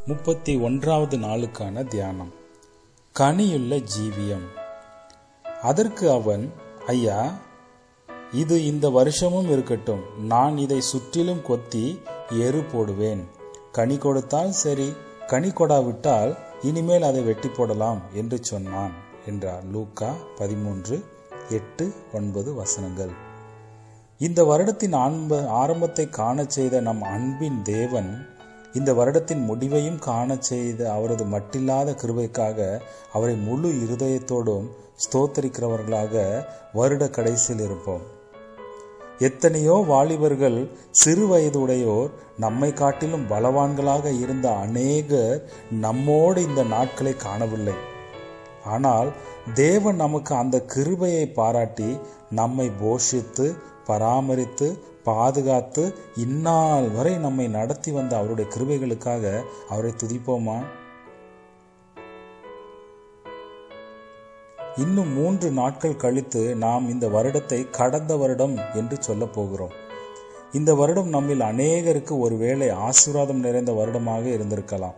முப்பத்தி ஒன்றாவது நாளுக்கான தியானம் கனியுள்ள ஜீவியம் அதற்கு அவன் ஐயா இது இந்த வருஷமும் இருக்கட்டும் நான் இதை சுற்றிலும் கொத்தி எரு போடுவேன் கனி கொடுத்தால் சரி கனி கொடாவிட்டால் இனிமேல் அதை வெட்டி போடலாம் என்று சொன்னான் என்றார் லூக்கா பதிமூன்று எட்டு ஒன்பது வசனங்கள் இந்த வருடத்தின் ஆன்ப ஆரம்பத்தை காணச் செய்த நம் அன்பின் தேவன் இந்த வருடத்தின் முடிவையும் காணச் செய்த அவரது மட்டில்லாத கிருபைக்காக அவரை முழு இருதயத்தோடும் ஸ்தோத்தரிக்கிறவர்களாக வருட கடைசியில் இருப்போம் எத்தனையோ வாலிபர்கள் சிறு வயதுடையோர் நம்மை காட்டிலும் பலவான்களாக இருந்த அநேகர் நம்மோடு இந்த நாட்களை காணவில்லை ஆனால் தேவன் நமக்கு அந்த கிருபையை பாராட்டி நம்மை போஷித்து பராமரித்து பாதுகாத்து இந்நாள் வரை நம்மை நடத்தி வந்த அவருடைய கிருபைகளுக்காக அவரை துதிப்போமா இன்னும் மூன்று நாட்கள் கழித்து நாம் இந்த வருடத்தை கடந்த வருடம் என்று சொல்ல போகிறோம் இந்த வருடம் நம்மில் அநேகருக்கு ஒருவேளை ஆசீர்வாதம் நிறைந்த வருடமாக இருந்திருக்கலாம்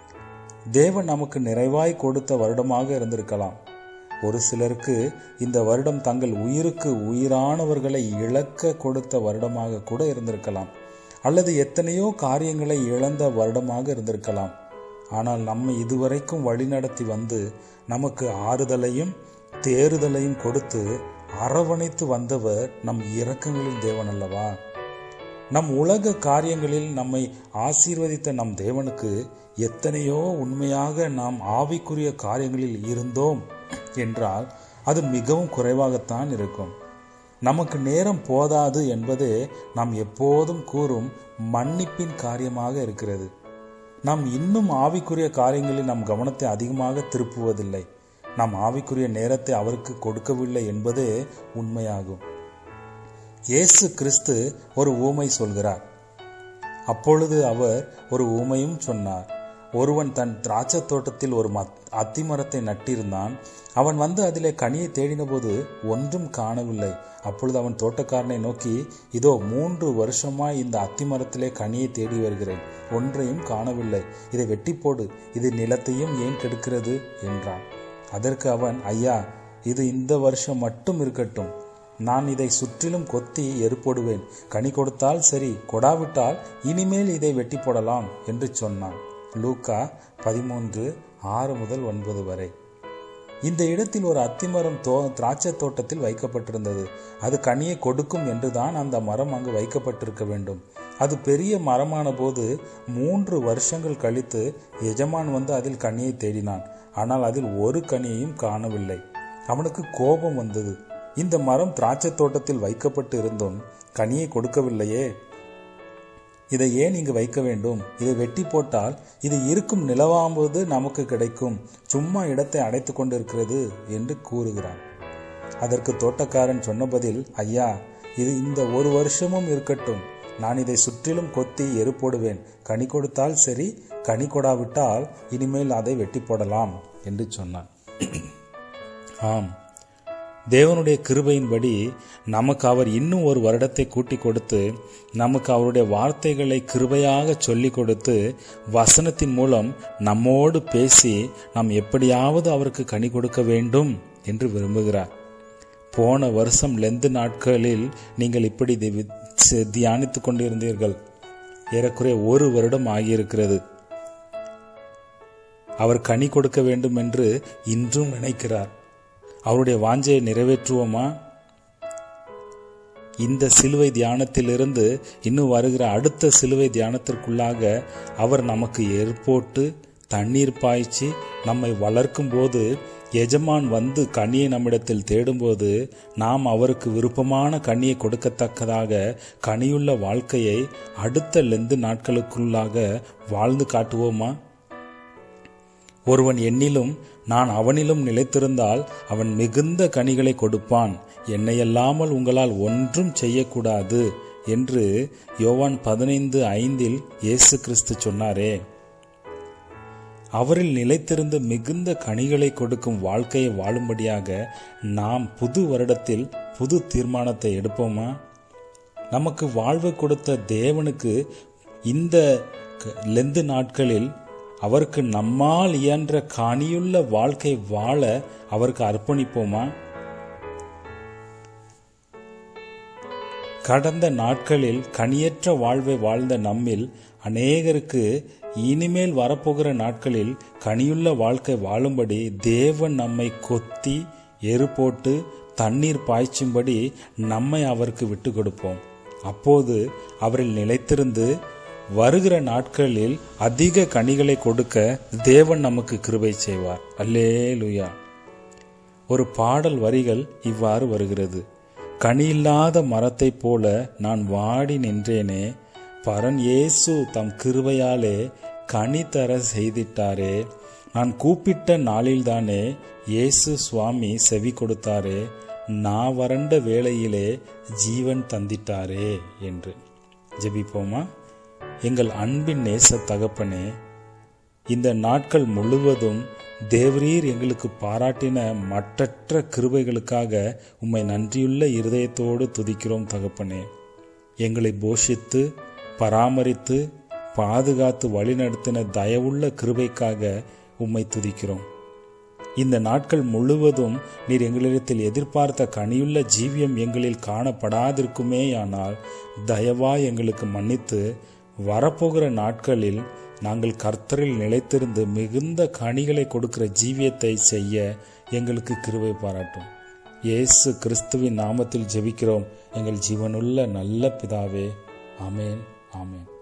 தேவன் நமக்கு நிறைவாய் கொடுத்த வருடமாக இருந்திருக்கலாம் ஒரு சிலருக்கு இந்த வருடம் தங்கள் உயிருக்கு உயிரானவர்களை இழக்க கொடுத்த வருடமாக கூட இருந்திருக்கலாம் அல்லது எத்தனையோ காரியங்களை இழந்த வருடமாக இருந்திருக்கலாம் ஆனால் நம்மை இதுவரைக்கும் வழிநடத்தி வந்து நமக்கு ஆறுதலையும் தேறுதலையும் கொடுத்து அரவணைத்து வந்தவர் நம் இரக்கங்களில் தேவன் அல்லவா நம் உலக காரியங்களில் நம்மை ஆசீர்வதித்த நம் தேவனுக்கு எத்தனையோ உண்மையாக நாம் ஆவிக்குரிய காரியங்களில் இருந்தோம் என்றால் அது மிகவும் குறைவாகத்தான் இருக்கும் நமக்கு நேரம் போதாது என்பதே நாம் எப்போதும் கூறும் மன்னிப்பின் காரியமாக இருக்கிறது நாம் இன்னும் ஆவிக்குரிய காரியங்களில் நம் கவனத்தை அதிகமாக திருப்புவதில்லை நாம் ஆவிக்குரிய நேரத்தை அவருக்கு கொடுக்கவில்லை என்பதே உண்மையாகும் இயேசு கிறிஸ்து ஒரு ஊமை சொல்கிறார் அப்பொழுது அவர் ஒரு ஊமையும் சொன்னார் ஒருவன் தன் திராட்சை தோட்டத்தில் ஒரு அத்திமரத்தை நட்டிருந்தான் அவன் வந்து அதிலே கனியை தேடினபோது ஒன்றும் காணவில்லை அப்பொழுது அவன் தோட்டக்காரனை நோக்கி இதோ மூன்று வருஷமாய் இந்த அத்திமரத்திலே கனியை தேடி வருகிறேன் ஒன்றையும் காணவில்லை இதை வெட்டி போடு இது நிலத்தையும் ஏன் கெடுக்கிறது என்றான் அதற்கு அவன் ஐயா இது இந்த வருஷம் மட்டும் இருக்கட்டும் நான் இதை சுற்றிலும் கொத்தி எருப்போடுவேன் கனி கொடுத்தால் சரி கொடாவிட்டால் இனிமேல் இதை வெட்டி போடலாம் என்று சொன்னான் லூக்கா பதிமூன்று ஆறு முதல் ஒன்பது வரை இந்த இடத்தில் ஒரு அத்திமரம் தோ திராட்சை தோட்டத்தில் வைக்கப்பட்டிருந்தது அது கனியை கொடுக்கும் என்றுதான் அந்த மரம் அங்கு வைக்கப்பட்டிருக்க வேண்டும் அது பெரிய மரமான போது மூன்று வருஷங்கள் கழித்து எஜமான் வந்து அதில் கனியை தேடினான் ஆனால் அதில் ஒரு கனியையும் காணவில்லை அவனுக்கு கோபம் வந்தது இந்த மரம் திராட்சை தோட்டத்தில் வைக்கப்பட்டு இருந்தும் கனியை கொடுக்கவில்லையே இதை ஏன் இங்கு வைக்க வேண்டும் இதை வெட்டி போட்டால் இது இருக்கும் நிலவாம்போது நமக்கு கிடைக்கும் சும்மா இடத்தை அடைத்து கொண்டிருக்கிறது என்று கூறுகிறான் அதற்கு தோட்டக்காரன் சொன்ன பதில் ஐயா இது இந்த ஒரு வருஷமும் இருக்கட்டும் நான் இதை சுற்றிலும் கொத்தி எரு போடுவேன் கனி கொடுத்தால் சரி கனி கொடாவிட்டால் இனிமேல் அதை வெட்டி போடலாம் என்று சொன்னான் ஆம் தேவனுடைய கிருபையின்படி நமக்கு அவர் இன்னும் ஒரு வருடத்தை கூட்டி கொடுத்து நமக்கு அவருடைய வார்த்தைகளை கிருபையாக சொல்லி கொடுத்து வசனத்தின் மூலம் நம்மோடு பேசி நாம் எப்படியாவது அவருக்கு கனி கொடுக்க வேண்டும் என்று விரும்புகிறார் போன வருஷம் லெந்து நாட்களில் நீங்கள் இப்படி தியானித்துக் கொண்டிருந்தீர்கள் ஏறக்குறைய ஒரு வருடம் ஆகியிருக்கிறது அவர் கனி கொடுக்க வேண்டும் என்று இன்றும் நினைக்கிறார் அவருடைய வாஞ்சையை நிறைவேற்றுவோமா இந்த சிலுவை தியானத்திலிருந்து இன்னும் வருகிற அடுத்த சிலுவை தியானத்திற்குள்ளாக அவர் நமக்கு ஏற்போட்டு தண்ணீர் பாய்ச்சி நம்மை வளர்க்கும் போது எஜமான் வந்து கனியை நம்மிடத்தில் தேடும்போது நாம் அவருக்கு விருப்பமான கனியை கொடுக்கத்தக்கதாக கனியுள்ள வாழ்க்கையை அடுத்த லெந்து நாட்களுக்குள்ளாக வாழ்ந்து காட்டுவோமா ஒருவன் என்னிலும் நான் அவனிலும் நிலைத்திருந்தால் அவன் மிகுந்த கனிகளை கொடுப்பான் என்னையல்லாமல் உங்களால் ஒன்றும் செய்யக்கூடாது என்று யோவான் பதினைந்து ஐந்தில் இயேசு கிறிஸ்து சொன்னாரே அவரில் நிலைத்திருந்து மிகுந்த கனிகளை கொடுக்கும் வாழ்க்கையை வாழும்படியாக நாம் புது வருடத்தில் புது தீர்மானத்தை எடுப்போமா நமக்கு வாழ்வு கொடுத்த தேவனுக்கு இந்த க- லெந்து நாட்களில் அவருக்கு நம்மால் இயன்ற கனியுள்ள வாழ்க்கை வாழ அவருக்கு அர்ப்பணிப்போமா கடந்த நாட்களில் கனியற்ற வாழ்வை வாழ்ந்த நம்மில் அநேகருக்கு இனிமேல் வரப்போகிற நாட்களில் கனியுள்ள வாழ்க்கை வாழும்படி தேவன் நம்மை கொத்தி எரு போட்டு தண்ணீர் பாய்ச்சும்படி நம்மை அவருக்கு விட்டு கொடுப்போம் அப்போது அவரில் நிலைத்திருந்து வருகிற நாட்களில் அதிக கனிகளை கொடுக்க தேவன் நமக்கு கிருபை செய்வார் அல்லே லுயா ஒரு பாடல் வரிகள் இவ்வாறு வருகிறது கனியில்லாத மரத்தைப் போல நான் வாடி நின்றேனே பரன் இயேசு தம் கிருபையாலே கனி தர செய்திட்டாரே நான் கூப்பிட்ட நாளில்தானே இயேசு சுவாமி செவி கொடுத்தாரே நான் வறண்ட வேளையிலே ஜீவன் தந்திட்டாரே என்று ஜெபிப்போமா எங்கள் அன்பின் நேச தகப்பனே இந்த நாட்கள் முழுவதும் தேவரீர் எங்களுக்கு பாராட்டின மற்றற்ற கிருபைகளுக்காக உம்மை நன்றியுள்ள இருதயத்தோடு துதிக்கிறோம் தகப்பனே எங்களை போஷித்து பராமரித்து பாதுகாத்து வழிநடத்தின தயவுள்ள கிருபைக்காக உம்மை துதிக்கிறோம் இந்த நாட்கள் முழுவதும் நீர் எங்களிடத்தில் எதிர்பார்த்த கனியுள்ள ஜீவியம் எங்களில் காணப்படாதிருக்குமேயானால் தயவா எங்களுக்கு மன்னித்து வரப்போகிற நாட்களில் நாங்கள் கர்த்தரில் நிலைத்திருந்து மிகுந்த கனிகளை கொடுக்கிற ஜீவியத்தை செய்ய எங்களுக்கு கிருபை பாராட்டும் இயேசு கிறிஸ்துவின் நாமத்தில் ஜெபிக்கிறோம் எங்கள் ஜீவனுள்ள நல்ல பிதாவே ஆமேன் ஆமேன்